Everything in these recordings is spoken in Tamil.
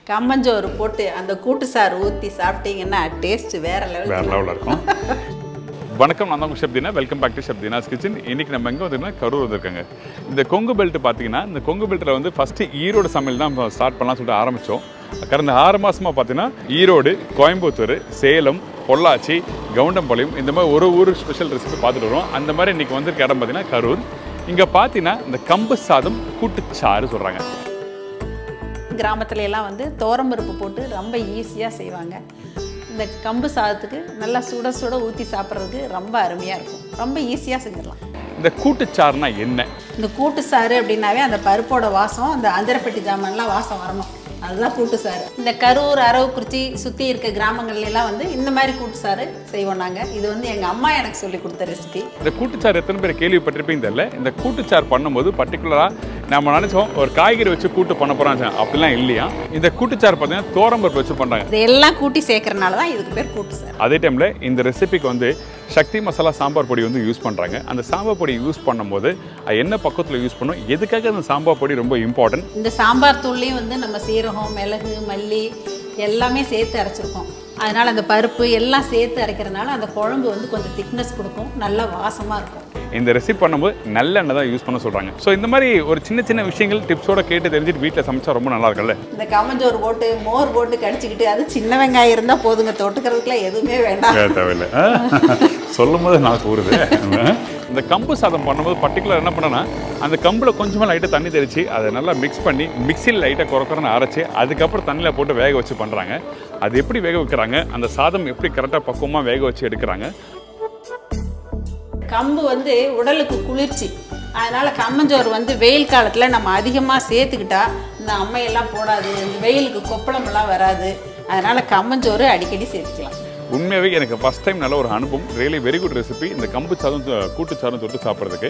கம்மஞ்சோறு போட்டு அந்த கூட்டு சாறு ஊற்றி சாப்பிட்டீங்கன்னா டேஸ்ட் வேற வேற லெவல் லெவலில் இருக்கும் வணக்கம் நான் தான் உங்கள் Shabdina welcome back to Shabdina's kitchen இன்னைக்கு நம்ம எங்கே வந்திருக்கோம்னா கரூர் வந்திருக்காங்க இந்த கொங்கு பெல்ட் பார்த்தீங்கன்னா இந்த கொங்கு பெல்ட்டில் வந்து ஃபஸ்ட்டு ஈரோடு சமையல் தான் ஸ்டார்ட் பண்ணலாம் சொல்லிட்டு ஆரம்பித்தோம் கடந்த ஆறு மாசமா பார்த்தீங்கன்னா ஈரோடு கோயம்புத்தூர் சேலம் பொள்ளாச்சி கவுண்டம்பாளையம் இந்த மாதிரி ஒரு ஊர் ஸ்பெஷல் ரெசிபி பார்த்துட்டு வரோம் அந்த மாதிரி இன்னைக்கு வந்திருக்க இடம் பார்த்தீங்கன்னா கரூர் இங்கே பார்த்தீங்கன்னா இந்த கம்பு சாதம் கூட்டுச்சாறு சொல்கிறாங்க கிராமத்துல எல்லாம் வந்து துவரம்பருப்பு போட்டு ரொம்ப ஈஸியாக செய்வாங்க இந்த கம்பு சாதத்துக்கு நல்லா சுட சுட ஊற்றி சாப்பிட்றதுக்கு ரொம்ப அருமையாக இருக்கும் ரொம்ப ஈஸியாக செஞ்சிடலாம் இந்த கூட்டுச்சாறுனா என்ன இந்த கூட்டு சாறு அப்படின்னாவே அந்த பருப்போட வாசம் அந்த அந்தரப்பட்டி ஜாமான்லாம் வாசம் வரணும் அதுதான் கூட்டு சாறு இந்த கரூர் அரவக்குறிச்சி சுற்றி இருக்க கிராமங்கள்ல எல்லாம் வந்து இந்த மாதிரி கூட்டு சாறு செய்வோம் நாங்கள் இது வந்து எங்கள் அம்மா எனக்கு சொல்லி கொடுத்த ரெசிபி இந்த கூட்டுச்சாறு எத்தனை பேர் கேள்விப்பட்டிருப்பீங்க தெரியல இந்த கூட்டுச்சாறு பண்ணும்போது பர்டிகுலராக நம்ம நினச்சோம் ஒரு காய்கறி வச்சு கூட்டு பண்ண போகிறோம் அப்படிலாம் இல்லையா இந்த கூட்டுச்சாறு பார்த்தீங்கன்னா தோரம்பருப்பு வச்சு பண்ணுறாங்க இதெல்லாம் கூட்டி சேர்க்கறனால தான் இதுக்கு பேர் கூட்டு சாறு அதே டைமில் இந்த ரெசிபிக்கு வந்து சக்தி மசாலா சாம்பார் பொடி வந்து யூஸ் பண்ணுறாங்க அந்த சாம்பார் பொடி யூஸ் பண்ணும்போது அது என்ன பக்கத்தில் யூஸ் பண்ணணும் எதுக்காக அந்த சாம்பார் பொடி ரொம்ப இம்பார்ட்டன்ட் இந்த சாம்பார் தூள்லேயும் வந்து நம்ம சீரகம் மிளகு மல்லி எல்லாமே சேர்த்து அரைச்சிருக்கோம் அதனால் அந்த பருப்பு எல்லாம் சேர்த்து அரைக்கிறதுனால அந்த குழம்பு வந்து கொஞ்சம் திக்னஸ் கொடுக்கும் நல்ல வாசமாக இருக்கும் இந்த ரெசிபி பண்ணும்போது நல்லெண்ணெய் தான் யூஸ் பண்ண சொல்கிறாங்க ஸோ இந்த மாதிரி ஒரு சின்ன சின்ன விஷயங்கள் டிப்ஸோட கேட்டு தெரிஞ்சுட்டு வீட்டில் சமைச்சா ரொம்ப நல்லா இருக்கும்ல இந்த கம்மஞ்சோறு போட்டு மோர் போட்டு கடிச்சிக்கிட்டு அது சின்ன வெங்காயம் இருந்தால் போதுங்க தொட்டுக்கிறதுக்குலாம் எதுவுமே வேண்டாம் வேற தேவையில்லை சொல்லும் போது நான் கூறுது இந்த கம்பு சாதம் பண்ணும்போது பர்டிகுலர் என்ன பண்ணேன்னா அந்த கம்பில் கொஞ்சமாக லைட்டாக தண்ணி தெளித்து அதை நல்லா மிக்ஸ் பண்ணி மிக்சியில் லைட்டாக குறக்குறன்னு அரைச்சி அதுக்கப்புறம் தண்ணியில் போட்டு வேக வச்சு பண்ணுறாங்க அது எப்படி வேக வைக்கிறாங்க அந்த சாதம் எப்படி கரெக்டாக பக்குவமாக வேக வச்சு எடுக்கிறாங்க கம்பு வந்து உடலுக்கு குளிர்ச்சி அதனால் கம்மஞ்சோறு வந்து வெயில் காலத்தில் நம்ம அதிகமாக சேர்த்துக்கிட்டா இந்த அம்மையெல்லாம் போடாது இந்த வெயிலுக்கு கொப்பளமெல்லாம் வராது அதனால் கம்மஞ்சோறு அடிக்கடி சேர்த்துக்கலாம் உண்மையாகவே எனக்கு ஃபஸ்ட் டைம் நல்ல ஒரு அனுபவம் ரியலி வெரி குட் ரெசிபி இந்த கம்பு சாதம் தொ- கூட்டு சாதம் தொட்டு சாப்பிட்றதுக்கு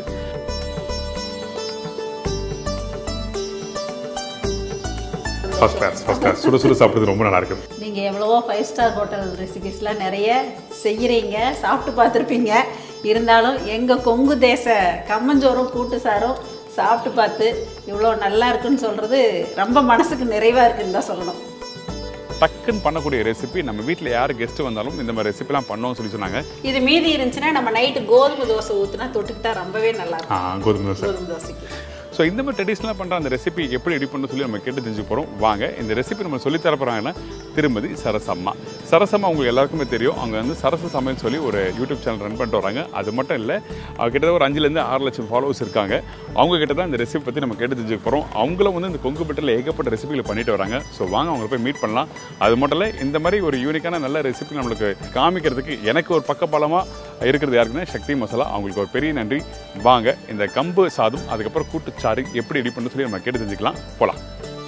ஃபர்ஸ்ட் கிளாஸ் ஃபர்ஸ்ட் கிளாஸ் சுட சுட சாப்பிட்றது ரொம்ப நல்லா இருக்குது நீங்கள் எவ்வளவோ ஃபைவ் ஸ்டார் ஹோட்டல் ரெசிபிஸ்லாம் நிறைய செய்கிறீங்க சாப்பிட்டு பார்த்துருப்பீங்க இருந்தாலும் எங்கள் கொங்கு தேச கம்மஞ்சோறும் கூட்டு சாரும் சாப்பிட்டு பார்த்து இவ்வளோ நல்லா இருக்குன்னு சொல்கிறது ரொம்ப மனசுக்கு நிறைவாக இருக்குன்னு தான் சொல்லணும் டக்குன்னு பண்ணக்கூடிய ரெசிபி நம்ம வீட்டில் யார் கெஸ்ட் வந்தாலும் இந்த மாதிரி ரெசிபிலாம் பண்ணோம்னு சொல்லி சொன்னாங்க இது மீதி இருந்துச்சுன்னா நம்ம நைட்டு கோதுமை தோசை ஊற்றினா தொட்டுக்கிட்டா ரொம்பவே நல்லா இருக்கும் ஆ கோதுமை தோசை கோதுமை தோசைக்கு ஸோ இந்த மாதிரி ட்ரெடிஷ்னலாக பண்ணுற அந்த ரெசிபி எப்படி ரெடி பண்ண சொல்லி நம்ம கேட்டு தெரிஞ்சு போகிறோம் வாங்க இந்த ரெசிபி நம்ம சொல்லி தர போகிறாங்கன்னா திருமதி சரசம்மா சரசம்மா உங்களுக்கு எல்லாருக்குமே தெரியும் அவங்க வந்து சரச சமையல் சொல்லி ஒரு யூடியூப் சேனல் ரன் பண்ணிட்டு வராங்க அது மட்டும் இல்லை அவங்க கிட்டத்தட்ட ஒரு அஞ்சுலேருந்து ஆறு லட்சம் ஃபாலோவர்ஸ் இருக்காங்க அவங்க கிட்ட தான் இந்த ரெசிபி பற்றி நம்ம கேட்டு தெரிஞ்சுக்க போகிறோம் அவங்களும் வந்து இந்த கொங்கு பெட்டில் ஏகப்பட்ட ரெசிபிகளை பண்ணிட்டு வராங்க ஸோ வாங்க அவங்கள போய் மீட் பண்ணலாம் அது மட்டும் இல்லை இந்த மாதிரி ஒரு யூனிக்கான நல்ல ரெசிபி நம்மளுக்கு காமிக்கிறதுக்கு எனக்கு ஒரு பக்கபலமாக இருக்கிறது யாருக்குன்னா சக்தி மசாலா அவங்களுக்கு ஒரு பெரிய நன்றி வாங்க இந்த கம்பு சாதம் அதுக்கப்புறம் கூட்டுச்சாறு எப்படி ரெடி பண்ணு சொல்லி நம்ம கேட்டு தெரிஞ்சுக்கலாம் போகலாம்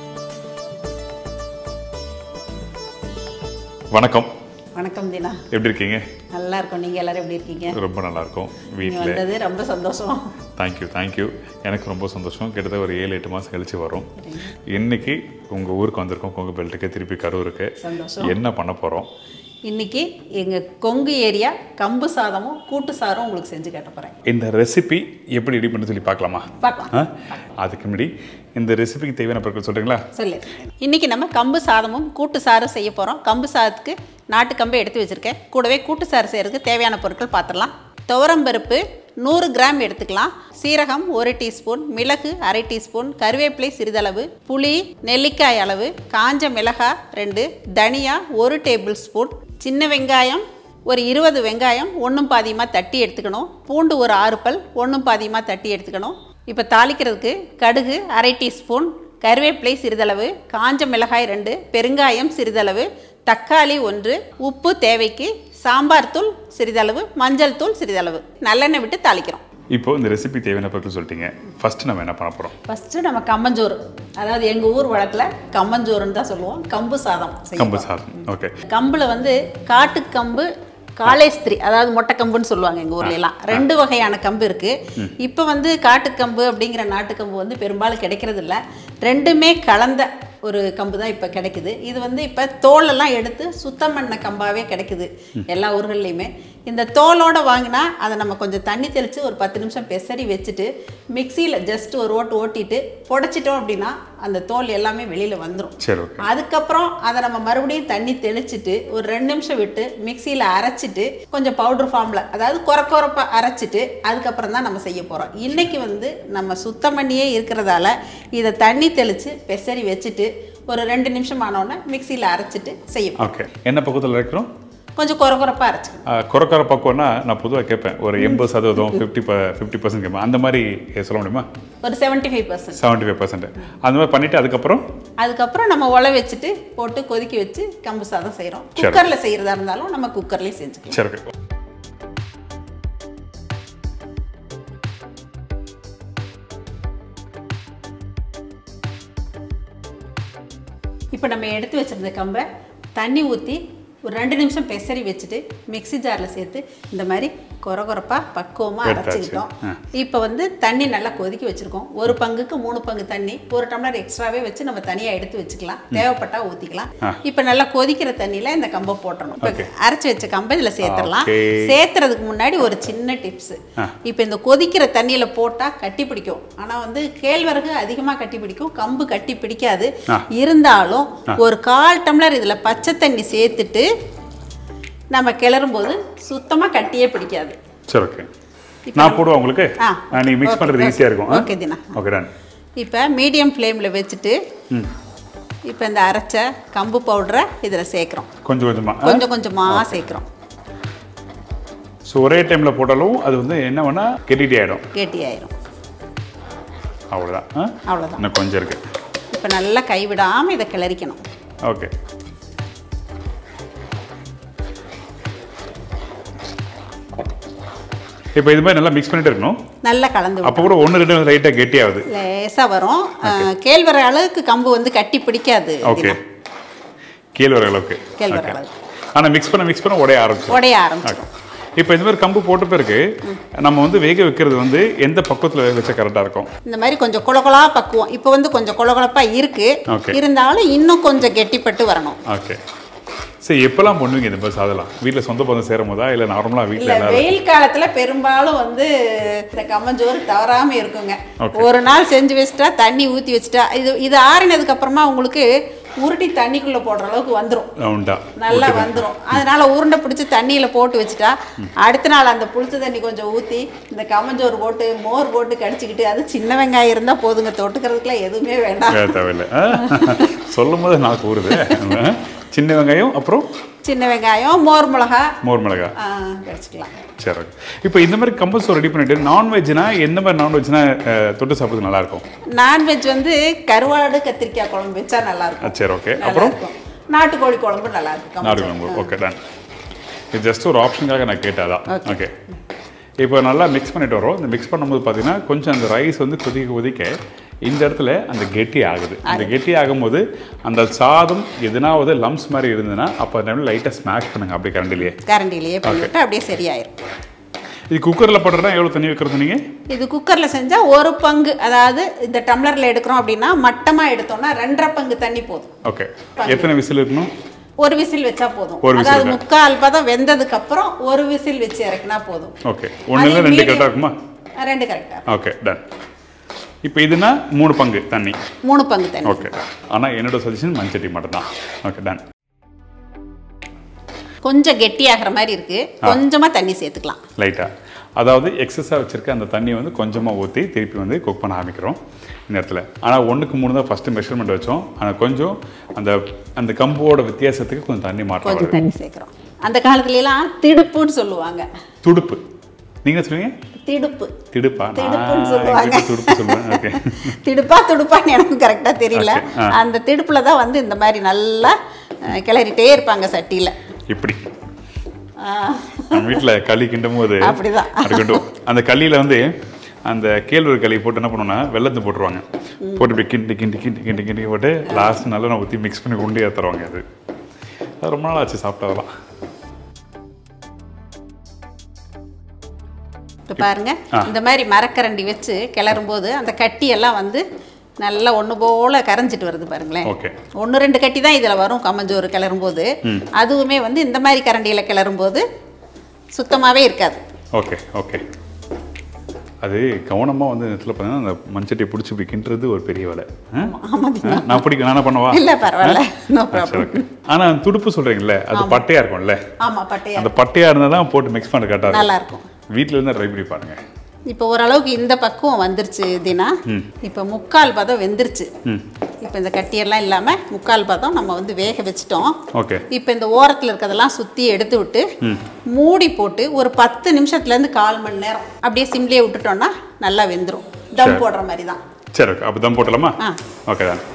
வணக்கம் வணக்கம் தினா எப்படி இருக்கீங்க நல்லா இருக்கும் நீங்கள் எல்லாரும் எப்படி இருக்கீங்க ரொம்ப நல்லா இருக்கும் நீங்கள் வீட்டில் வந்தது ரொம்ப சந்தோஷம் தேங்க்யூ தேங்க்யூ எனக்கு ரொம்ப சந்தோஷம் கிட்டத்தட்ட ஒரு ஏழு எட்டு மாதம் கழிச்சு வரும் இன்னைக்கு உங்கள் ஊருக்கு வந்திருக்கோம் கொங்கு பெல்ட்டுக்கு திருப்பி கரூருக்கு சந்தோஷம் என்ன பண்ண போகிறோம் இன்னைக்கு எங்கள் கொங்கு ஏரியா கம்பு சாதமும் கூட்டு சாரும் உங்களுக்கு செஞ்சு கேட்ட போகிறேன் இந்த ரெசிபி எப்படி ரெடி பண்ண சொல்லி பார்க்கலாமா பார்க்கலாம் ஆ? அதுக்கு முன்னாடி இந்த ரெசிபிக்கு தேவையான பொருட்கள் சொல்கிறீங்களா சொல்லு இன்னைக்கு நம்ம கம்பு சாதமும் கூட்டு சாரும் செய்ய போகிறோம் கம்பு சாதத்துக்கு நாட்டு கம்பை எடுத்து வச்சுருக்கேன் கூடவே கூட்டு சாறு செய்கிறதுக்கு தேவையான பொருட்கள் பார்த்துடலாம் துவரம்பருப்பு நூறு கிராம் எடுத்துக்கலாம் சீரகம் ஒரு டீஸ்பூன் மிளகு அரை டீஸ்பூன் கருவேப்பிலை சிறிதளவு புளி நெல்லிக்காய் அளவு காஞ்ச மிளகாய் ரெண்டு தனியா ஒரு டேபிள் ஸ்பூன் சின்ன வெங்காயம் ஒரு இருபது வெங்காயம் ஒன்றும் பாதியமாக தட்டி எடுத்துக்கணும் பூண்டு ஒரு ஆறு பல் ஒன்றும் பாதியமாக தட்டி எடுத்துக்கணும் இப்போ தாளிக்கிறதுக்கு கடுகு அரை டீஸ்பூன் கருவேப்பிலை சிறிதளவு காஞ்ச மிளகாய் ரெண்டு பெருங்காயம் சிறிதளவு தக்காளி ஒன்று உப்பு தேவைக்கு சாம்பார் தூள் சிறிதளவு மஞ்சள் தூள் சிறிதளவு நல்லெண்ணெய் விட்டு தாளிக்கிறோம் இப்போ இந்த ரெசிபி தேவையான பொருட்கள் சொல்லிட்டீங்க ஃபர்ஸ்ட் நம்ம என்ன பண்ண போகிறோம் ஃபஸ்ட்டு நம்ம கம்பஞ்சோறு அதாவது எங்கள் ஊர் வழக்கில் கம்பஞ்சோறுன்னு தான் சொல்லுவோம் கம்பு சாதம் செய்ய கம்பு சாதம் ஓகே கம்புல வந்து காட்டுக்கம்பு காலேஸ்திரி அதாவது மொட்டைக்கம்புன்னு சொல்லுவாங்க எங்கள் ஊர்ல எல்லாம் ரெண்டு வகையான கம்பு இருக்கு இப்போ வந்து காட்டுக்கம்பு அப்படிங்கிற நாட்டுக்கம்பு வந்து பெரும்பாலும் கிடைக்கிறது இல்ல ரெண்டுமே கலந்த ஒரு கம்பு தான் இப்போ கிடைக்குது இது வந்து இப்போ தோலெல்லாம் எடுத்து சுத்தம் பண்ண கம்பாவே கிடைக்குது எல்லா ஊர்கள்லையுமே இந்த தோலோட வாங்கினா அதை நம்ம கொஞ்சம் தண்ணி தெளித்து ஒரு பத்து நிமிஷம் பெசரி வச்சுட்டு மிக்சியில் ஜஸ்ட் ஒரு ஓட்டு ஓட்டிட்டு புடைச்சிட்டோம் அப்படின்னா அந்த தோல் எல்லாமே வெளியில் வந்துடும் சரி ஓகே அதுக்கப்புறம் அதை நம்ம மறுபடியும் தண்ணி தெளிச்சிட்டு ஒரு ரெண்டு நிமிஷம் விட்டு மிக்சியில் அரைச்சிட்டு கொஞ்சம் பவுடர் ஃபார்மில் அதாவது குறை குறைப்பாக அரைச்சிட்டு அதுக்கப்புறம் தான் நம்ம செய்ய போகிறோம் இன்றைக்கி வந்து நம்ம சுத்தம் பண்ணியே இருக்கிறதால இதை தண்ணி தெளித்து பெசரி வச்சுட்டு ஒரு ரெண்டு நிமிஷம் ஆனோடனே மிக்சியில் அரைச்சிட்டு செய்ய ஓகே என்ன பக்கத்தில் இருக்கிறோம் கொஞ்சம் குறை குறைப்பாக அரைச்சிக்கணும் குறைக்கார பக்குவம்னா நான் பொதுவாக கேட்பேன் ஒரு எண்பது சதவீதம் ஃபிஃப்டி ப ஃபிஃப்டி பர்சன்ட் கேட்பேன் அந்த மாதிரி சொல்ல முடியுமா ஒரு seventy five percent seventy five percent அந்த மாதிரி பண்ணிவிட்டு அதுக்கப்புறம் அதுக்கப்புறம் நம்ம உலை வச்சுட்டு போட்டு கொதிக்க வச்சு கம்பு சாதம் செய்கிறோம் குக்கரில் செய்கிறதா இருந்தாலும் நம்ம குக்கர்லேயும் செஞ்சுக்கலாம் சரி ஓகே இப்போ நம்ம எடுத்து வச்சிருந்த கம்பை தண்ணி ஊற்றி ஒரு ரெண்டு நிமிஷம் பெசரி வச்சுட்டு மிக்ஸி ஜாரில் சேர்த்து இந்த மாதிரி கொர கொரப்பாக பக்குவமாக எடுத்தாச்சு. அரைச்சிக்கிட்டோம் இப்போ வந்து தண்ணி நல்லா கொதிக்க வச்சுருக்கோம் ஒரு பங்குக்கு மூணு பங்கு தண்ணி ஒரு டம்ளர் எக்ஸ்ட்ராவே வச்சு நம்ம தனியாக எடுத்து வச்சுக்கலாம் தேவைப்பட்டா ஊற்றிக்கலாம் இப்போ நல்லா கொதிக்கிற தண்ணியில் இந்த கம்பை போட்டுறணும் இப்போ அரைச்சி வச்ச கம்பை இதில் சேர்த்துடலாம் Okay. சேர்த்துறதுக்கு முன்னாடி ஒரு சின்ன டிப்ஸு இப்போ இந்த கொதிக்கிற தண்ணியில் போட்டால் கட்டி பிடிக்கும் ஆனால் வந்து கேழ்வரகு அதிகமாக கட்டி பிடிக்கும் கம்பு கட்டி பிடிக்காது இருந்தாலும் ஒரு கால் டம்ளர் இதில் பச்சை தண்ணி சேர்த்துட்டு நம்ம கிளறும் போது சுத்தமாக கட்டியே பிடிக்காது சரி ஓகே நான் போடுவேன் உங்களுக்கு ஆ. நீங்கள் மிக்ஸ் Okay, பண்ணுறது okay. ஈஸியாக இருக்கும் Okay, தினா. ஓகே டன் இப்போ மீடியம் ஃப்ளேமில் வச்சுட்டு ம் இப்போ இந்த அரைச்ச கம்பு பவுடரை இதில் சேர்க்குறோம் கொஞ்சம் கொஞ்சமாக கொஞ்சம் கொஞ்சமாக சேர்க்குறோம் ஸோ ஒரே டைமில் போட்டாலும் அது வந்து என்ன வேணால் கெட்டிட்டி ஆகிடும் கெட்டி ஆயிரும் அவ்வளோதான் ஆ அவ்வளோதான் இன்னும் கொஞ்சம் இருக்குது இப்போ நல்லா கைவிடாமல் இதை கிளறிக்கணும் ஓகே இப்போ இது மாதிரி நல்லா மிக்ஸ் பண்ணிட்டு இருக்கணும் நல்லா கலந்து அப்போ கூட ஒன்று ரெண்டு லைட்டாக கெட்டி ஆகுது லேசாக வரும் அஹ், கேழ்வரகு அளவுக்கு கம்பு வந்து கட்டி பிடிக்காது ஓகே கீழே வர அளவுக்கு கேழ்வரகு அளவு ஆனால் மிக்ஸ் பண்ண மிக்ஸ் பண்ண உடைய ஆரம்பிச்சு உடைய ஆரம்பிச்சிடும் இப்போ இந்த மாதிரி கம்பு போட்ட பிறகு நம்ம வந்து வேக வைக்கிறது வந்து எந்த பக்கத்தில் வேக வச்சா கரெக்டாக இருக்கும் இந்த மாதிரி கொஞ்சம் குளகுளா பக்குவம் இப்போ வந்து கொஞ்சம் குளகுளப்பா இருக்கு Okay. இருந்தாலும் இன்னும் கொஞ்சம் கெட்டிப்பட்டு வரணும் ஓகே சரி எப்போல்லாம் பண்ணுவீங்க இந்த மாதிரி சாதலாம் வீட்டில் சொந்த பந்தம் சேரும் போதா இல்லை நார்மலாக வீட்டில் இல்ல எல்லாரும் வெயில் காலத்துல பெரும்பாலும் வந்து இந்த கம்மஞ்சோறு தவறாம இருக்குங்க Okay. ஒரு நாள் செஞ்சு வச்சுட்டா தண்ணி ஊத்தி வச்சுட்டா இது இது ஆறினதுக்கு அப்புறமா உங்களுக்கு உருட்டி தண்ணிக்குள்ள போடுற அளவுக்கு வந்துரும் உண்டா நல்லா வந்துரும் அதனால உருண்டை பிடிச்சி தண்ணியில போட்டு வச்சுட்டா அடுத்த நாள் அந்த புளிச்ச தண்ணி கொஞ்சம் ஊத்தி இந்த கம்மஞ்சோறு போட்டு மோர் போட்டு கடிச்சிக்கிட்டு அது சின்ன வெங்காயம் இருந்தா போதுங்க தொட்டுக்கிறதுக்குலாம் எதுவுமே வேண்டாம் வேற தேவையில்லை ஆ? சொல்லும் போது நாக்கு ஊறுது ஆ? சின்ன வெங்காயம் அப்புறம் சின்ன வெங்காயம் மோர் மிளகா மோர் மிளகா ஆ, கடிச்சிக்கலாம் சரி ஓகே இப்போ இந்த மாதிரி கம்பல்சரி ரெடி பண்ணிட்டு நான்வெஜ்னா எந்த மாதிரி நான்வெஜ்னா தொட்டு சாப்பிட்றது நல்லா இருக்கும் நான்வெஜ் வந்து கருவாடு கத்திரிக்காய் குழம்பு வச்சா நல்லா ஆ, இருக்கும் சரி ஓகே நல்லா அப்புறம் இருக்கும் நாட்டுக்கோழி குழம்பு நல்லா இருக்கும் நாடு குழம்பு ஓகே டன் இது ஜஸ்ட் ஒரு ஆப்ஷனுக்காக நான் கேட்டாதான் Okay. ஓகே இப்போ நல்லா மிக்ஸ் பண்ணிட்டு வரோம் இந்த மிக்ஸ் பண்ணும்போது பார்த்தீங்கன்னா கொஞ்சம் அந்த ரைஸ் வந்து கொதிக்க கொதிக்க இந்த இடத்துல அந்த கெட்டி ஆகுது அந்த கெட்டி ஆகும்போது அந்த சாதம் எதனாவது லம்ஸ் மாதிரி இருந்ததுன்னா அப்போ டைமில் லைட்டாக ஸ்மாஷ் பண்ணுங்க அப்படி கரண்டிலேயே கரண்டிலேயே பண்ணிவிட்டு அப்படியே சரியாயிரும் இது குக்கரில் போடுறதா எவ்வளோ தண்ணி வைக்கிறது நீங்கள் இது குக்கரில் செஞ்சால் ஒரு பங்கு அதாவது இந்த டம்ளரில் எடுக்கிறோம் அப்படின்னா மட்டமாக எடுத்தோம்னா ரெண்டரை பங்கு தண்ணி போதும் ஓகே எத்தனை விசில் இருக்கணும் ஒரு விசில் வச்சா போதும் ஒரு whistle அதாவது தான். முக்கால் பதம் வெந்ததுக்கு அப்புறம் ஒரு விசில் வச்சு இறக்குனா போதும் ஓகே ஒன்றுல அதே ரெண்டு medium- கரெக்டாக இருக்குமா ஆ, ரெண்டு கரெக்டாக ஓகே டன் இப்போ இதுனா மூணு பங்கு தண்ணி மூணு பங்கு தண்ணி ஓகே ஆனால் என்னோட சஜஷன் மண்சட்டி மட்டும் தான் ஓகே டன் கொஞ்சம் கெட்டியாகிற மாதிரி இருக்கு கொஞ்சமாக தண்ணி சேர்த்துக்கலாம் லைட்டாக அதாவது எக்ஸஸாக வச்சுருக்க அந்த தண்ணி வந்து கொஞ்சமாக ஊற்றி திருப்பி வந்து குக் பண்ண ஆரம்பிக்கிறோம் இந்த இடத்துல ஆனால் ஒன்றுக்கு மூணு தான் ஃபஸ்ட்டு மெஷர்மெண்ட் வச்சோம் ஆனால் கொஞ்சம் அந்த அந்த கம்போட வித்தியாசத்துக்கு கொஞ்சம் தண்ணி மாற்றம் கொஞ்சம் வருது தண்ணி சேர்க்குறோம் அந்த காலத்துலலாம் திடுப்புன்னு சொல்லுவாங்க துடுப்பு நீங்கள் சொல்லுவீங்க திடுப்பு திடுப்பா நான் திடுப்புன்னு எங்க சொல்லுவாங்க. வீட்டுல துடுப்பு சொல்லுவேன் ஓகே திடுப்பா துடுப்பான்னு எனக்கும் கரெக்டாக தெரியல Okay, ஆ. அந்த திடுப்புல தான் வந்து இந்த மாதிரி நல்லா அஹ், கிளறிட்டே இருப்பாங்க சட்டியில் இப்படி நம்ம வீட்டில் களி கிண்டும் போது அப்படிதான். அப்படி கிண்டுவோம் அந்த களியில் வந்து அந்த கேழ்வரகு களி போட்டு என்ன பண்ணுவோம்னா வெள்ளத்தை போட்டுருவாங்க போட்டு இப்படி கிண்டி கிண்டி கிண்டி கிண்டி கிண்டி போட்டு லாஸ்ட் நல்லா நான் ஊற்றி மிக்ஸ் பண்ணி உண்டியாக தருவாங்க அது அது ரொம்ப நாள் ஆச்சு சாப்பிட்டதெல்லாம் இப்போ பாருங்க இந்த மாதிரி மரக்கரண்டி வச்சு கிளறும் போது அந்த கட்டி எல்லாம் வந்து நல்லா ஒன்று போல கரைஞ்சிட்டு வருது பாருங்களேன் ஓகே ஒன்று ரெண்டு கட்டி தான் இதில் வரும் கம்மஞ்சோறு கிளறும் போது அதுவுமே வந்து இந்த மாதிரி கரண்டியில் கிளறும் போது சுத்தமாகவே இருக்காது ஓகே ஓகே அது கவனமாக வந்து இந்த இடத்துல பார்த்தீங்கன்னா அந்த மண்சட்டியை பிடிச்சி பிடிக்கின்றது ஒரு பெரிய வேலை ஆ? ஆமா தீனா நான் பிடிக்க நானே பண்ணவா இல்ல பரவாயில்ல நோ சரி ப்ராப்ளம் ஓகே ஆனால் துடுப்பு சொல்கிறீங்களே அது பட்டையாக இருக்கும்ல ஆமா பட்டையா அந்த பட்டையாக இருந்தால் தான் போட்டு மிக்ஸ் பண்ண கரெக்டாக நல்லா இருக்கும் வீட்டில் இருந்தால் ட்ரை பண்ணி பாருங்க இப்போ ஓரளவுக்கு இந்த பக்குவம் வந்துருச்சு தினா இப்போ முக்கால் பதம் வெந்துருச்சு ம் இப்போ இந்த கட்டியெல்லாம் இல்லாமல் முக்கால் பதம் நம்ம வந்து வேக வச்சுட்டோம் ஓகே இப்போ இந்த ஓரத்தில் இருக்கிறதெல்லாம் சுற்றி எடுத்து விட்டு மூடி போட்டு ஒரு பத்து நிமிஷத்துலேருந்து கால் மணி நேரம் அப்படியே சிம்லேயே விட்டுட்டோம்னா நல்லா வெந்துடும் தம் போடுற மாதிரி தான் சரி ஓகே அப்போ தம் போட்டலாமா ஆ ஓகே தான்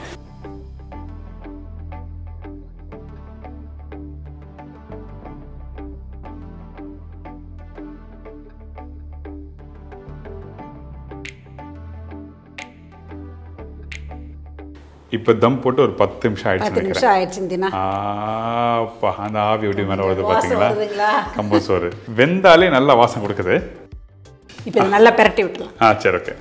இப்போ தம் போட்டு ஒரு பத்து நிமிஷம் ஆயிடுச்சு பத்து நினைக்கிறேன் நிமிஷம் ஆயிடுச்சு தினா ஆப்பா அந்த ஆவி எப்படி மேலே வருது வாசம் பார்த்தீங்களா வருதுங்களா கம்பு சோறு வெந்தாலே நல்ல வாசம் கொடுக்குது இப்போ இதை நல்லா பிரட்டி விட்டுலாம் ஆ சரி ஓகே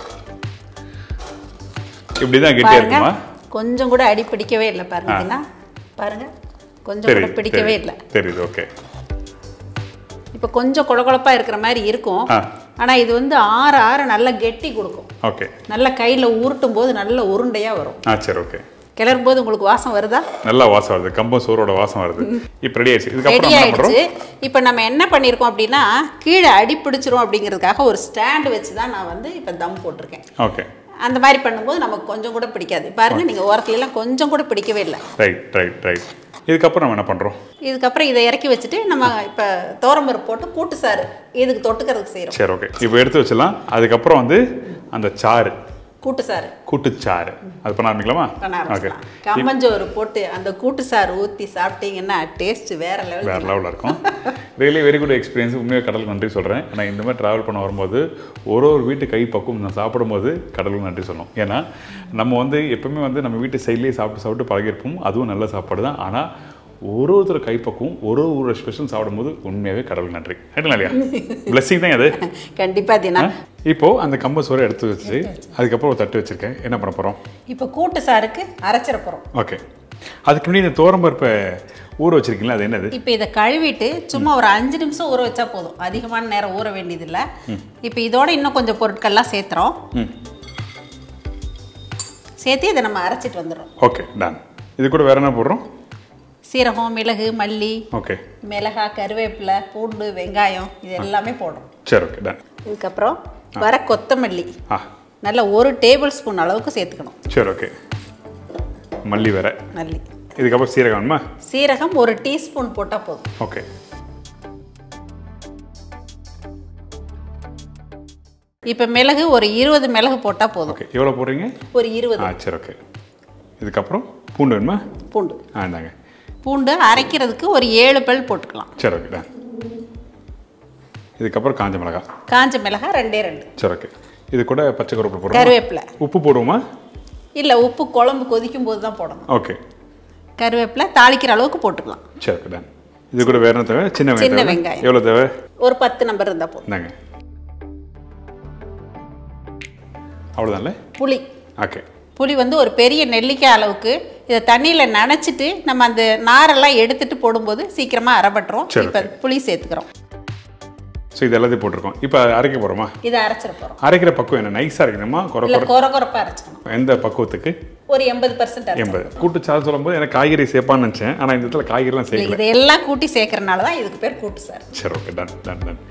இப்படி தான் கெட்டியாக பாருங்க இருக்குமா கொஞ்சம் கூட அடி பிடிக்கவே இல்லை பாருங்க தினா பாருங்க கொஞ்சம் கூட தெரியுது பிடிக்கவே தெரியுது. இல்லை தெரியுது ஓகே இப்போ கொஞ்சம் கொழகொழப்பா இருக்கிற மாதிரி இருக்கும் ஆ ஆனா இது வந்து ஆற ஆற நல்லா கெட்டி கொடுக்கும் ஓகே நல்லா கையில உருட்டும் போது நல்ல உருண்டையா வரும் ஆ சரி ஓகே கிளறும் போது உங்களுக்கு வாசம் வருதா நல்லா வாசம் வருது கம்பம் சோறோட வாசம் வருது இப்போ ரெடி ஆயிடுச்சு ரெடி இதுக்கப்புறம் என்ன பண்ணுறோம் ஆயிடுச்சு இப்போ நம்ம என்ன பண்ணியிருக்கோம் அப்படின்னா கீழே அடி பிடிச்சிரும் அப்படிங்கிறதுக்காக ஒரு ஸ்டாண்ட் வச்சு தான் நான் வந்து இப்போ தம் போட்டிருக்கேன் ஓகே அந்த மாதிரி பண்ணும்போது நமக்கு கொஞ்சம் கூட பிடிக்காது பாருங்க நீங்க ஓரத்துல எல்லாம் கொஞ்சம் கூட பிடிக்கவே இல்லை ரைட் ரைட் ரைட் இதுக்கப்புறம் நம்ம என்ன பண்ணுறோம் இதுக்கப்புறம் இதை இறக்கி வச்சுட்டு நம்ம இப்போ தோரம்பருப்பு போட்டு கூட்டு சாறு இதுக்கு தொட்டுக்கிறதுக்கு செய்கிறோம் சரி ஓகே இப்போ எடுத்து வச்சிடலாம் அதுக்கப்புறம் வந்து அந்த சாறு கூட்டு சாறு கூட்டுச்சாறு அது பண்ண ஆரம்பிக்கலாமா பண்ண ஓகே ஆரம்பிச்சிடலாம் கம்பஞ்சோறு போட்டு அந்த கூட்டு சாறு ஊற்றி சாப்பிட்டீங்கன்னா டேஸ்ட் வேற லெவல் வேறு லெவலில் இருக்கும் ரியலி வெரி குட் எக்ஸ்பீரியன்ஸ் உண்மையாக கடலுக்கு நன்றி சொல்கிறேன் ஆனால் இந்த மாதிரி ட்ராவல் பண்ண வரும்போது ஒரு ஒரு வீட்டு கை பக்குவம் நான் சாப்பிடும்போது கடலுக்கு நன்றி சொல்லணும் ஏன்னா நம்ம வந்து எப்பவுமே வந்து நம்ம வீட்டு சைட்லேயே சாப்பிட்டு சாப்பிட்டு பழகிருப்போம் அதுவும் நல்ல சாப்பாடு தான் ஆனால் ஒரு ஒருத்தர் கைப்பக்குவம் ஒரு ஒரு ஸ்பெஷல் சாப்பிடும்போது உண்மையாகவே கடவுளுக்கு நன்றி ரைட்டுங்களா இல்லையா பிளஸ்ஸிங் தான் அது கண்டிப்பா தினா இப்போ அந்த கம்ப சோறை எடுத்து வச்சு அதுக்கப்புறம் ஒரு தட்டு வச்சிருக்கேன் என்ன பண்ண போகிறோம் இப்போ கூட்டு சாருக்கு அரைச்சிட போகிறோம் ஓகே அதுக்கு முன்னாடி இந்த தோரம்பருப்பை ஊற வச்சிருக்கீங்களா அது என்னது இப்போ இதை கழுவிட்டு சும்மா ஒரு அஞ்சு நிமிஷம் ஊற வச்சா போதும் அதிகமான நேரம் ஊற வேண்டியதில்லை இப்போ இதோட இன்னும் கொஞ்சம் பொருட்கள்லாம் சேர்த்துறோம் ம் சேர்த்து இதை நம்ம அரைச்சிட்டு வந்துடுறோம் ஓகே டன் இது கூட வேற என்ன போடுறோம் சீரகம் மிளகு மல்லி ஓகே மிளகா கருவேப்பிலை பூண்டு வெங்காயம் இது எல்லாமே போடுறோம் சரி ஓகே டன் இதுக்கப்புறம் வர கொத்தமல்லி ஆ நல்ல ஒரு டேபிள் ஸ்பூன் அளவுக்கு சேர்த்துக்கணும் சரி ஓகே மல்லி வேற மல்லி இதுக்கப்புறம் சீரகம் வேணுமா சீரகம் ஒரு டீஸ்பூன் போட்டால் போதும் ஓகே இப்போ மிளகு ஒரு இருபது மிளகு போட்டால் போதும் ஓகே எவ்வளோ போடுறீங்க ஒரு இருபது ஆ சரி ஓகே இதுக்கப்புறம் பூண்டு வேணுமா பூண்டு ஆ இந்தாங்க பூண்டு அரைக்கிறதுக்கு ஒரு ஏழு பல் போட்டுக்கலாம் சரி ஓகே டன் இதுக்கப்புறம் காஞ்ச மிளகாய் காஞ்ச மிளகாய் ரெண்டே ரெண்டு சரி ஓகே இது கூட பச்சை கருவேப்பிலை போடுறோம் கருவேப்பிலை உப்பு போடுவோமா இல்லை உப்பு குழம்பு கொதிக்கும் போது தான் போடணும் ஓகே கருவேப்பிலை தாளிக்கிற அளவுக்கு போட்டுக்கலாம் சரி ஓகே டன் இது கூட வேற என்ன தேவை சின்ன சின்ன வெங்காயம் தேவை? வெங்காயம். எவ்வளோ தேவை ஒரு பத்து நம்பர் இருந்தால் போதும் இந்தாங்க அவ்வளோதான்ல புளி ஓகே புளி வந்து ஒரு பெரிய நெல்லிக்காய் அளவுக்கு இதை தண்ணியில் நனைச்சிட்டு நம்ம அந்த நாரெல்லாம் எடுத்துட்டு போடும்போது சீக்கிரமாக அரைப்பட்டுரும் சரி, இப்போ புளி சேர்த்துக்கிறோம் ஸோ இது எல்லாத்தையும் போட்டிருக்கோம் இப்போ அரைக்க போகிறோமா இதை அரைச்சிட போகிறோம் அரைக்கிற பக்குவம் என்ன நைஸாக இருக்கணுமா குறை இல்லை குறை கொர கொரப்பாக அரைச்சிக்கணும் எந்த பக்குவத்துக்கு ஒரு எண்பது பர்சன்ட் எண்பது கூட்டுச்சாறு சொல்லும்போது எனக்கு காய்கறி சேர்ப்பான்னு நினச்சேன் ஆனால் இந்த இடத்துல காய்கறிலாம் இல்லை சேர்க்கல இதையெல்லாம் கூட்டி சேர்க்கறனால தான் இதுக்கு பேர் கூட்டு சார் சரி ஓகே டன் டன் டன்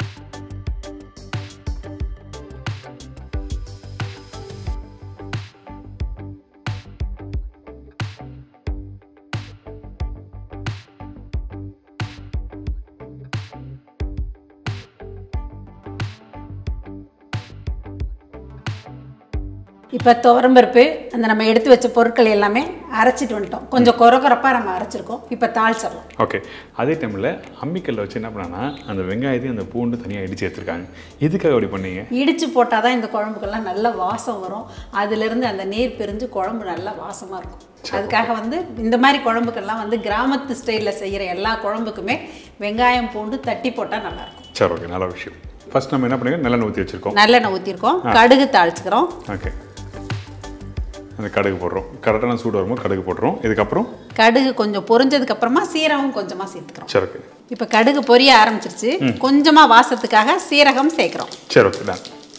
இப்போ துவரம்பருப்பு அந்த நம்ம எடுத்து வச்ச பொருட்கள் எல்லாமே அரைச்சிட்டு வந்துட்டோம் கொஞ்சம் கொர கொரப்பாக நம்ம அரைச்சிருக்கோம் இப்போ தாளிச்சிடலாம் ஓகே அதே டைமில் அம்மிக்கல்ல வச்சு என்ன பண்ணான்னா அந்த வெங்காயத்தையும் அந்த பூண்டு தனியாக இடிச்சு எடுத்துருக்காங்க எதுக்காக அப்படி பண்ணீங்க இடிச்சு போட்டால் தான் இந்த குழம்புக்கெல்லாம் நல்ல வாசம் வரும் அதுலேருந்து அந்த நீர் பிரிஞ்சு குழம்பு நல்லா வாசமாக இருக்கும் அதுக்காக வந்து இந்த மாதிரி குழம்புக்கெல்லாம் வந்து கிராமத்து ஸ்டைலில் செய்கிற எல்லா குழம்புக்குமே வெங்காயம் பூண்டு தட்டி போட்டால் நல்லாயிருக்கும் சரி ஓகே நல்ல விஷயம் ஃபர்ஸ்ட் நம்ம என்ன பண்ணுங்க நல்லெண்ணெய் ஊற்றி வச்சுருக்கோம் நல்லெண்ணெய் ஊற்றிருக்கோம் கடுகு தாளிச்சுக்கிறோம் ஓகே அந்த கடுகு போடுறோம் கரெக்டான சூடு வரும்போது கடுகு போட்டுரும் இதுக்கப்புறம் கடுகு கொஞ்சம் பொரிஞ்சதுக்கு அப்புறமா சீரகம் கொஞ்சமாக சேர்த்துக்கிறோம் சரி ஓகே இப்போ கடுகு பொரிய ஆரம்பிச்சிருச்சு கொஞ்சமாக வாசத்துக்காக சீரகம் சேர்க்குறோம் சரி ஓகே டன்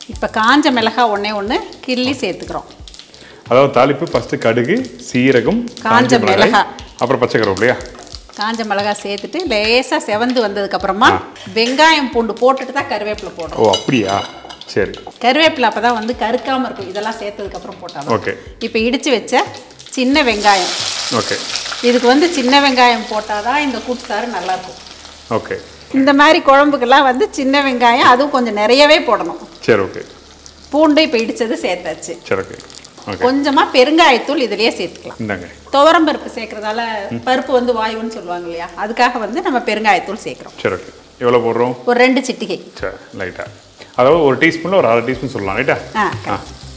இப்போ காஞ்ச மிளகாய் ஒன்றே ஒன்று கிள்ளி சேர்த்துக்கிறோம் அதாவது தாளிப்பு ஃபஸ்ட்டு கடுகு சீரகம் காஞ்ச மிளகாய். அப்புறம் பச்சை கருவேப்பிலையா காஞ்ச மிளகாய் சேர்த்துட்டு லேசாக செவந்து வந்ததுக்கப்புறமா வெங்காயம் பூண்டு போட்டுட்டு தான் கருவேப்பிலை போடணும் ஓ அப்படியா சரி கருவேப்பிலை அப்போ தான் வந்து கருக்காமல் இருக்கும் இதெல்லாம் சேர்த்ததுக்கப்புறம் போட்டாலும் ஓகே இப்போ இடித்து வச்ச சின்ன வெங்காயம் ஓகே இதுக்கு வந்து சின்ன வெங்காயம் போட்டால் தான் இந்த கூட்டுசாறு நல்லாயிருக்கும் ஓகே இந்த மாதிரி குழம்புக்கெல்லாம் வந்து சின்ன வெங்காயம் அதுவும் கொஞ்சம் நிறையவே போடணும் சரி ஓகே பூண்டு இப்போ இடித்தது சேர்த்தாச்சு சரி ஓகே ஓகே கொஞ்சமாக பெருங்காயத்தூள் இதுலயே சேர்த்துக்கலாம் இந்தாங்க துவரம் பருப்பு சேர்க்கறதால பருப்பு வந்து வாயுன்னு சொல்லுவாங்க இல்லையா அதுக்காக வந்து நம்ம பெருங்காயத்தூள் சேர்க்குறோம் சரி ஓகே எவ்வளோ போடுறோம் ஒரு ரெண்டு சிட்டிகை சரி லைட்டாக அதாவது ஒரு டீஸ்பூனில் ஒரு அரை டீஸ்பூன் சொல்லலாம் ரைட்டா ஆ ஆ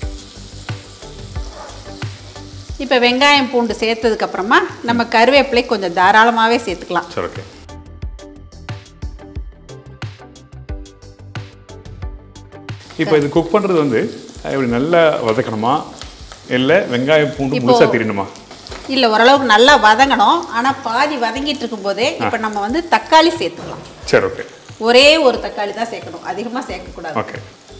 இப்போ வெங்காயம் பூண்டு சேர்த்ததுக்கு அப்புறமா நம்ம கருவேப்பிலை கொஞ்சம் தாராளமாகவே சேர்த்துக்கலாம் சரி ஓகே இப்போ இது குக் பண்ணுறது வந்து இப்படி நல்லா வதக்கணுமா இல்லை வெங்காயம் பூண்டு இப்போ- முழுசாக தெரியணுமா இல்லை ஓரளவுக்கு நல்லா வதங்கணும் ஆனால் பாதி வதங்கிட்டு இருக்கும்போதே இப்போ நம்ம வந்து தக்காளி சேர்த்துக்கலாம் சரி ஓகே ஒரே ஒரு தக்காளி தான் சேர்க்கணும் அதிகமாக சேர்க்கக்கூடாது ஓகே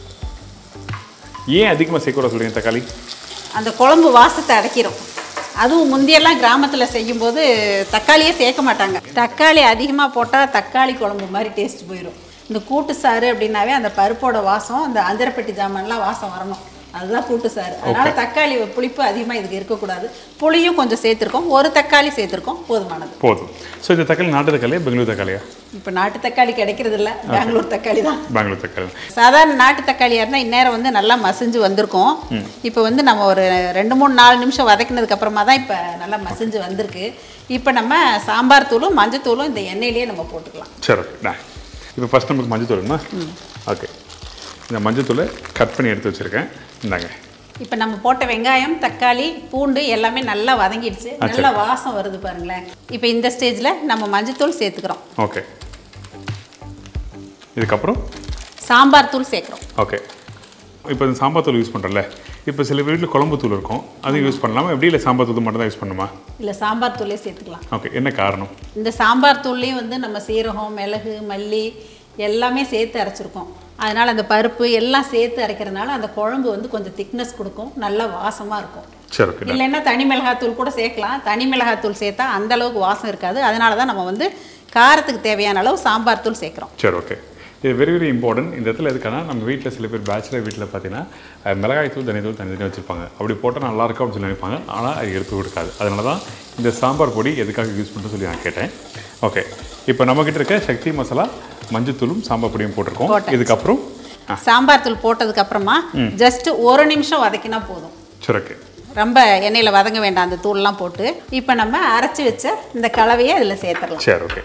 ஏன் அதிகமாக சேர்க்க சொல்றீங்க தக்காளி அந்த குழம்பு வாசத்தை அடைக்கிறோம் அதுவும் முந்தியெல்லாம் கிராமத்தில் செய்யும்போது தக்காளியே சேர்க்க மாட்டாங்க தக்காளி அதிகமாக போட்டால் தக்காளி குழம்பு மாதிரி டேஸ்ட் போயிடும் இந்த கூட்டு சாறு அப்படின்னாவே அந்த பருப்போட வாசம் அந்த அஞ்சரப்பெட்டி ஜாமான்லாம் வாசம் வரணும் அதுதான் கூட்டு சாறு அதனால தக்காளி புளிப்பு அதிகமாக இதுக்கு இருக்கக்கூடாது புளியும் கொஞ்சம் சேர்த்துருக்கோம் ஒரு தக்காளி சேர்த்துருக்கோம் போதுமானது போதும் ஸோ இந்த தக்காளி நாட்டு தக்காளியா பெங்களூர் தக்காளியா இப்போ நாட்டு தக்காளி கிடைக்கிறது இல்ல பெங்களூர் தக்காளி தான் பெங்களூர் தக்காளி சாதாரண நாட்டு தக்காளியாக இருந்தால் இந்நேரம் வந்து நல்லா மசிஞ்சு வந்திருக்கும் இப்போ வந்து நம்ம ஒரு ரெண்டு மூணு நாலு நிமிஷம் வதக்கினதுக்கு அப்புறமா தான் இப்போ நல்லா மசிஞ்சு வந்திருக்கு இப்போ நம்ம சாம்பார் தூளும் மஞ்சத்தூளும் இந்த எண்ணெயிலேயே நம்ம போட்டுக்கலாம் சரி ஓகே நான் இப்போ ஃபஸ்ட் நமக்கு மஞ்சள் தூளுமா ஓகே இந்த மஞ்சள் தூளை கட் பண்ணி எடுத்து வச்சுருக்கேன் இந்தாங்க இப்போ நம்ம போட்ட வெங்காயம் தக்காளி பூண்டு எல்லாமே நல்லா வதங்கிடுச்சு ஆ, நல்லா வாசம் வருது பாருங்களேன் இப்போ இந்த ஸ்டேஜில் நம்ம மஞ்சத்தூள் சேர்த்துக்கிறோம் ஓகே இதுக்கப்புறம் சாம்பார் தூள் சேர்க்குறோம் ஓகே இப்போ இந்த சாம்பார் தூள் யூஸ் பண்ணுறல இப்போ சில வீட்டில் குழம்பு தூள் இருக்கும் அது யூஸ் பண்ணலாமா எப்படி இல்லை சாம்பார் தூள் மட்டும் தான் யூஸ் பண்ணுமா இல்லை சாம்பார் தூளே சேர்த்துக்கலாம் ஓகே என்ன காரணம் இந்த சாம்பார் தூள்லேயும் வந்து நம்ம சீரகம் மிளகு மல்லி எல்லாமே சேர்த்து அரைச்சிருக்கோம் அதனால் அந்த பருப்பு எல்லாம் சேர்த்து அரைக்கிறதுனால அந்த குழம்பு வந்து கொஞ்சம் திக்னஸ் கொடுக்கும் நல்ல வாசமாக இருக்கும் சரி ஓகே இல்லைன்னா தனி மிளகாத்தூள் கூட சேர்க்கலாம் தனி மிளகாத்தூள் சேர்த்தா அந்த அளவுக்கு வாசம் இருக்காது அதனால தான் நம்ம வந்து காரத்துக்கு தேவையான அளவு சாம்பார் தூள் சேர்க்குறோம் சரி ஓகே இது வெரி வெரி இம்பார்ட்டன்ட் இந்த இடத்துல எதுக்கானா நம்ம வீட்டில் சில பேர் பேச்சுலர் வீட்டில் பார்த்தீங்கன்னா அஹ், மிளகாய் தூள் தனித்தூள் தனித்தனி வச்சுருப்பாங்க அப்படி போட்டால் நல்லா இருக்கும் அப்படின்னு சொல்லி நினைப்பாங்க ஆனால் அது எடுத்து கொடுக்காது அதனால தான் இந்த சாம்பார் பொடி எதுக்காக யூஸ் பண்ணுறது சொல்லி நான் கேட்டேன் ஓகே இப்போ நம்மக்கிட்ட இருக்க சக்தி மசாலா மஞ்சத்தூளும் சாம்பார் பொடியும் போட்டிருக்கோம் போட்டாச்சு. இதுக்கப்புறம் ஆ சாம்பார் தூள் போட்டதுக்கு அப்புறமா ஜஸ்ட் ஒரு நிமிஷம் வதக்கினா போதும் சரி ஓகே ரொம்ப எண்ணெயில் வதங்க வேண்டாம் அந்த தூள்லாம் போட்டு இப்போ நம்ம அரைச்சி வச்ச இந்த கலவையை அதில் சேர்த்துடலாம் சரி ஓகே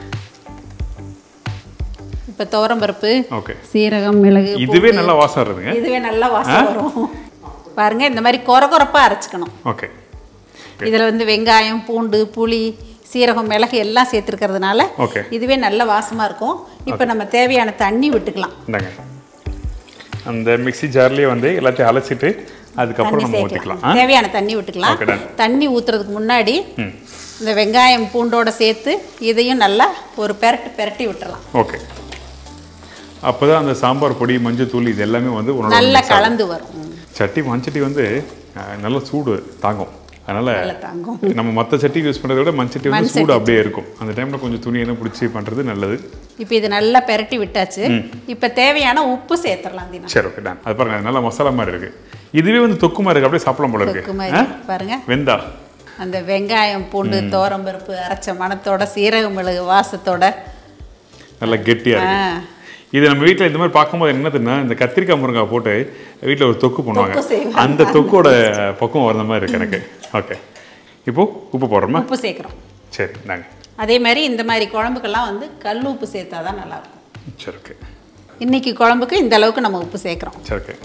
இப்போ துவரம்பருப்பு ஓகே சீரகம் மிளகு இதுவே நல்லா வாசம் வருதுங்க இதுவே நல்லா வாசம் வரும் பாருங்க இந்த மாதிரி கொர கொரப்பா அரைச்சிக்கணும் ஓகே இதில் வந்து வெங்காயம் பூண்டு புளி சீரகம் மிளகு எல்லாம் சேர்த்துருக்கிறதுனால ஓகே இதுவே நல்ல வாசமாக இருக்கும் இப்போ நம்ம தேவையான தண்ணி விட்டுக்கலாம் இந்தாங்க அந்த மிக்ஸி ஜார்லேயே வந்து எல்லாத்தையும் அலசிட்டு அதுக்கப்புறம் தண்ணி நம்ம சேர்க்கலாம் ஊற்றிக்கலாம் ஆ தேவையான தண்ணி விட்டுக்கலாம் Okay, done. தண்ணி ஊற்றுறதுக்கு முன்னாடி ம் இந்த வெங்காயம் பூண்டோட சேர்த்து இதையும் நல்லா ஒரு பெரட்டு பெரட்டி விட்டுறலாம் ஓகே அப்போ தான் அந்த சாம்பார் பொடி மஞ்சள் தூள் இது எல்லாமே வந்து உன்னோட நல்லா mix ஆகும். கலந்து வரும் ம், சட்டி மண்சட்டி வந்து அஹ், நல்ல சூடு தாங்கும் அதனால் நல்லா தாங்கும் நம்ம மற்ற சட்டி யூஸ் பண்ணுறத விட மண்சட்டி வந்து மண் சூடு அப்படியே இருக்கும் அந்த டைமில் கொஞ்சம் துணி எல்லாம் பிடிச்சி பண்ணுறது நல்லது இப்போ இது நல்லா பெரட்டி விட்டாச்சு இப்போ தேவையான உப்பு சேர்த்துடலாம் தினம் சரி ஓகே டான் அது பாருங்க அது நல்லா மசாலா மாதிரி இருக்கு இதுவே வந்து தொக்கு மாதிரி இருக்கு அப்படியே சாப்பிடலாம் போல தொக்கு இருக்கு மாதிரி ஆ? பாருங்க வெந்தா அந்த வெங்காயம் பூண்டு தோரம்பருப்பு அரைச்ச மணத்தோட சீரக மிளகு வாசத்தோட நல்லா கெட்டியாக ஆ, இருக்கு இது நம்ம வீட்டில் இந்த மாதிரி பார்க்கும்போது என்ன தெரியுமா இந்த கத்திரிக்காய் முருங்காய் போட்டு வீட்டில் ஒரு தொக்கு பண்ணுவாங்க தொக்கு செய்வாங்க. அந்த தொக்கோட பக்குவம் வர மாதிரி இருக்கு எனக்கு ஓகே இப்போ உப்பு போடுறோமா உப்பு சேர்க்குறோம் சரி நாங்க அதே மாதிரி இந்த மாதிரி குழம்புக்கெல்லாம் வந்து கல் உப்பு சேர்த்தா தான் நல்லாயிருக்கும் சரி ஓகே இன்னைக்கு குழம்புக்கு இந்த அளவுக்கு நம்ம உப்பு சேர்க்குறோம் சரி ஓகே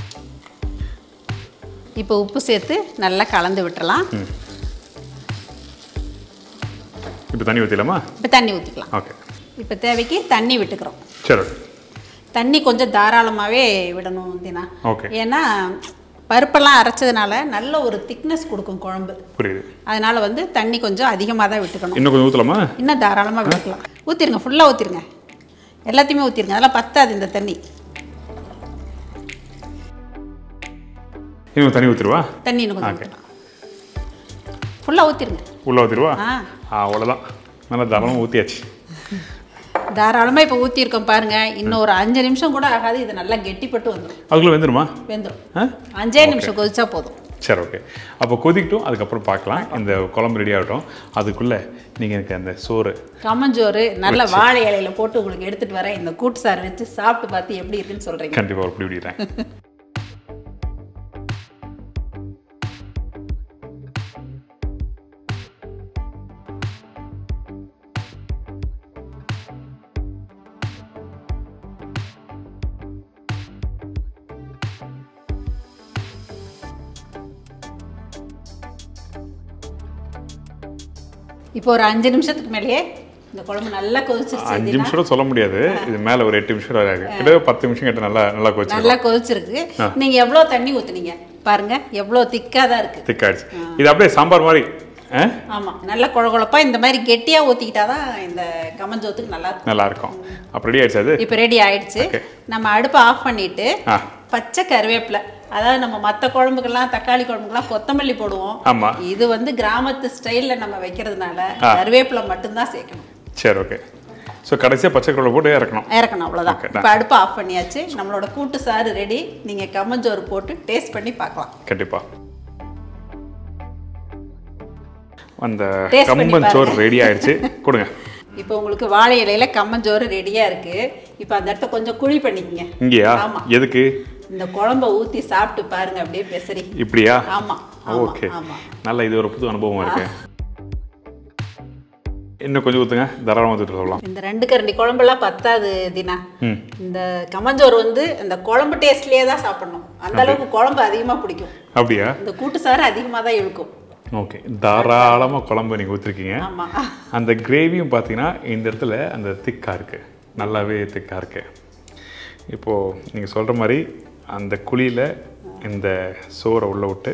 இப்போ உப்பு சேர்த்து நல்லா கலந்து விட்டுறலாம் இப்போ தண்ணி ஊற்றிடலாமா இப்போ தண்ணி ஊற்றிக்கலாம் ஓகே இப்போ தேவைக்கு தண்ணி விட்டுக்கிறோம் சரி ஓகே தண்ணி கொஞ்சம் தாராளமாகவே விடணும் தினா ஓகே ஏன்னா பருப்பெல்லாம் அரைச்சதுனால நல்ல ஒரு திக்னஸ் கொடுக்கும் குழம்பு புரியுது அதனால வந்து தண்ணி கொஞ்சம் அதிகமாக தான் விட்டுக்கணும் இன்னும் கொஞ்சம் ஊற்றலாமா இன்னும் தாராளமாக விட்டுக்கலாம் ஊற்றிருங்க ஃபுல்லாக ஊற்றிருங்க எல்லாத்தையுமே ஊற்றிருங்க அதெல்லாம் பத்தாது இந்த தண்ணி இன்னும் தண்ணி ஊற்றிடுவா தண்ணி இன்னும் கொஞ்சம் ஊற்றலாம் ஃபுல்லாக ஊற்றிருங்க உள்ளே ஊற்றிடுவா ஆ ஆ அவ்வளோதான் நல்லா தாராளமாக ஊற்றியாச்சு தாராளமாக இப்போ ஊற்றிருக்கோம் பாருங்க இன்னும் ஒரு அஞ்சு நிமிஷம் கூட ஆகாது இது நல்லா கெட்டிப்பட்டு வந்துடும் அதுக்குள்ளே வெந்துருமா வெந்துடும் ஆ அஞ்சே நிமிஷம் கொதிச்சா போதும் சரி ஓகே அப்போ கொதிக்கட்டும் அதுக்கப்புறம் பார்க்கலாம் இந்த குழம்பு ரெடி ஆகட்டும் அதுக்குள்ளே நீங்கள் எனக்கு அந்த சோறு கம்மஞ்சோறு நல்ல வாழை இலையில போட்டு உங்களுக்கு எடுத்துட்டு வரேன் இந்த கூட்டு சாறு வச்சு சாப்பிட்டு பார்த்து எப்படி இருக்குன்னு சொல்றீங்க கண்டிப்பாக ஒரு பிடி விடுறேன் இப்போ ஒரு அஞ்சு நிமிஷத்துக்கு மேலேயே இந்த குழம்பு நல்லா கொதிச்சிருச்சு அஞ்சு இதுனா. நிமிஷம் சொல்ல முடியாது இது மேலே ஒரு எட்டு நிமிஷம் ஆகுது கிட்ட பத்து நிமிஷம் கிட்ட நல்லா நல்லா கொதிச்சு நல்லா கொதிச்சிருக்கு நீங்க எவ்வளோ தண்ணி ஊத்துனீங்க பாருங்க எவ்வளோ திக்காக தான் இருக்கு திக்காயிடுச்சு இது அப்படியே சாம்பார் மாதிரி ஆ ஆமா நல்ல குழ குழப்பா இந்த மாதிரி கெட்டியா ஊத்திக்கிட்டாதான் இந்த கம்மஞ்சோத்துக்கு நல்லா இருக்கும் நல்லா இருக்கும் அப்போ ரெடி ஆயிடுச்சு அது இப்போ ரெடி ஆயிடுச்சு Okay. நம்ம அடுப்பை ஆஃப் பண்ணிட்டு ஆ பச்சை கருவேப்பிலை அதாவது நம்ம மற்ற குழம்புக்கெல்லாம் தக்காளி குழம்புக்கெல்லாம் கொத்தமல்லி போடுவோம் ஆமா. இது வந்து கிராமத்து ஸ்டைலில் நம்ம வைக்கிறதுனால கருவேப்பிலை மட்டும்தான் சேர்க்கணும் சரி ஓகே ஸோ கடைசியாக பச்சை குழம்பு போட்டு இறக்கணும் இறக்கணும் அவ்வளோதான் Okay, இப்போ அடுப்பை ஆஃப் பண்ணியாச்சு நம்மளோட கூட்டு சாறு ரெடி நீங்கள் கம்மஞ்சோறு போட்டு டேஸ்ட் பண்ணி பார்க்கலாம் கண்டிப்பாக அந்த Taste பண்ணி கம்பன் சோறு ரெடி ஆயிடுச்சு கொடுங்க இப்போ உங்களுக்கு வாழை இலையில கம்மஞ்சோறு ரெடியாக இருக்கு இப்போ அந்த இடத்த கொஞ்சம் குழி பண்ணிக்கங்க இங்கேயா ஆமா. எதுக்கு இந்த குழம்ப ஊற்றி சாப்பிட்டு பாருங்க அப்படியே பெசரி இப்படியா ஆமா ஆமா ஓகே ஆமா நல்ல இது ஒரு புது அனுபவமா இருக்கு இன்னும் கொஞ்சம் ஊற்றுங்க தாராளமாக ஊற்றிட்டு சொல்லலாம் இந்த ரெண்டு கரண்டி குழம்பெல்லாம் பத்தாது தினா ம் இந்த கம்மஞ்சோறு வந்து இந்த குழம்பு டேஸ்ட்லயே தான் சாப்பிடணும் அந்த அளவுக்கு குழம்பு அதிகமாக பிடிக்கும் அப்படியா இந்த கூட்டு சாறு அதிகமாக தான் இழுக்கும் ஓகே தாராளமாக குழம்பு நீங்கள் ஊற்றிருக்கீங்க ஆமா அந்த கிரேவியும் பார்த்தீங்கன்னா இந்த இடத்துல அந்த திக்காக இருக்குது நல்லாவே திக்காக இருக்கு இப்போது நீங்கள் சொல்கிற மாதிரி அந்த குழியில் இந்த சோறை உள்ளே விட்டு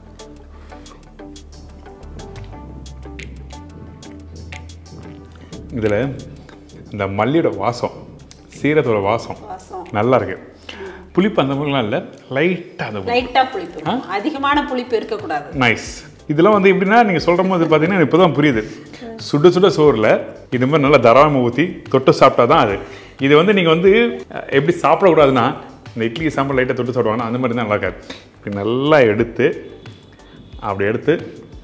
இதில் இந்த மல்லியோட வாசம் சீரத்தோட வாசம் வாசம் நல்லா இருக்கு புளிப்பு அந்த மாதிரிலாம் இல்லை லைட்டாக அந்த லைட்டாக புளிப்பு இருக்கும். அதிகமான புளிப்பு இருக்கக்கூடாது நைஸ் இதெல்லாம் வந்து எப்படின்னா நீங்கள் சொல்கிற போது பார்த்தீங்கன்னா இப்போ தான் புரியுது சுட சுட சோறில் இது மாதிரி நல்லா தராமல் ஊற்றி தொட்டு சாப்பிட்டா தான் அது இது வந்து நீங்கள் வந்து அஹ், எப்படி சாப்பிடக்கூடாதுன்னா இந்த இட்லி சாம்பார் லைட்டாக தொட்டு சாப்பிடுவாங்கன்னா அந்த மாதிரி தான் நல்லா இருக்காது இப்படி நல்லா எடுத்து அப்படி எடுத்து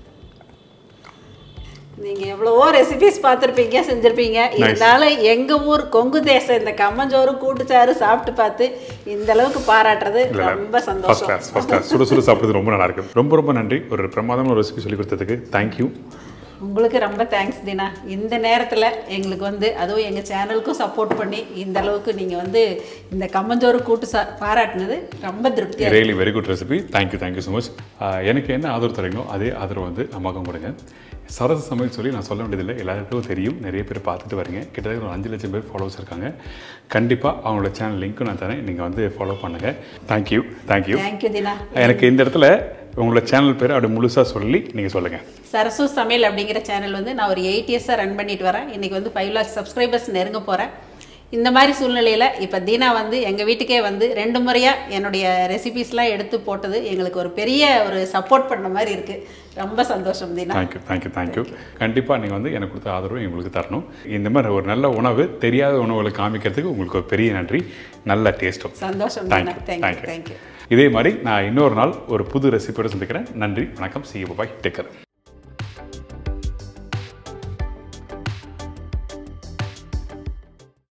நீங்க எவ்வளவோ ரெசிபிஸ் பார்த்துருப்பீங்க செஞ்சிருப்பீங்க இருந்தாலும் எங்க ஊர் கொங்கு தேசம் இந்த கம்மஞ்சோறு கூட்டுச்சாறு சாப்பிட்டு பார்த்து இந்த அளவுக்கு பாராட்டுறது ரொம்ப ஃபர்ஸ்ட் சந்தோஷம் கிளாஸ் ஃபர்ஸ்ட் கிளாஸ் சுட சுட சாப்பிட்றது ரொம்ப நல்லா இருக்கு ரொம்ப ரொம்ப நன்றி ஒரு பிரமாதமான ஒரு ரெசிபி சொல்லி கொடுத்ததுக்கு தேங்க்யூ உங்களுக்கு ரொம்ப தேங்க்ஸ் தினா இந்த நேரத்தில் எங்களுக்கு வந்து அதுவும் எங்கள் சேனலுக்கும் சப்போர்ட் பண்ணி இந்த அளவுக்கு நீங்கள் வந்து இந்த கம்மஞ்சோறு கூட்டு சா பாராட்டினது ரொம்ப திருப்தியாக really very good recipe thank you thank you so much எனக்கு என்ன ஆதரவு தரீங்களோ அதே ஆதரவு வந்து நமக்கும் கொடுங்க சரச சமையல் சொல்லி நான் சொல்ல வேண்டியதில்லை எல்லாருக்கும் தெரியும் நிறைய பேர் பார்த்துட்டு வரீங்க கிட்டத்தட்ட ஒரு அஞ்சு லட்சம் பேர் ஃபாலோவர்ஸ் இருக்காங்க கண்டிப்பாக அவங்களோட சேனல் லிங்க்கும் நான் தரேன் நீங்கள் வந்து ஃபாலோ பண்ணுங்கள் தேங்க்யூ தேங்க்யூ தேங்க்யூ தினா எனக்கு இந்த இடத்துல உங்களோட சேனல் பேர் அப்படி முழுசாக சொல்லி நீங்கள் சொல்லுங்கள் சரசு சமையல் அப்படிங்கிற சேனல் வந்து நான் ஒரு எயிட் இயர்ஸாக ரன் பண்ணிட்டு வரேன் இன்றைக்கி வந்து ஃபைவ் லேக்ஸ் சப்ஸ்கிரைபர்ஸ் நெருங்க போகிறேன் இந்த மாதிரி சூழ்நிலையில் இப்போ தீனா வந்து எங்கள் வீட்டுக்கே வந்து ரெண்டு முறையாக என்னுடைய ரெசிபீஸ்லாம் எடுத்து போட்டது எங்களுக்கு ஒரு பெரிய ஒரு சப்போர்ட் பண்ண மாதிரி இருக்குது ரொம்ப சந்தோஷம் தீனா தேங்க்யூ தேங்க்யூ தேங்க்யூ கண்டிப்பாக நீங்கள் வந்து எனக்கு கொடுத்த ஆதரவு எங்களுக்கு தரணும் இந்த மாதிரி ஒரு நல்ல உணவு தெரியாத உணவுகளை காமிக்கிறதுக்கு உங்களுக்கு ஒரு பெரிய நன்றி நல்ல டேஸ்ட்டும் சந்தோஷம் Thank Dheena you, thank you thank you. Thank you இதே மாதிரி நான் இன்னொரு நாள் ஒரு புது ரெசிபியோட சந்திக்கிறேன் நன்றி வணக்கம் சி பாய் டேக்கர்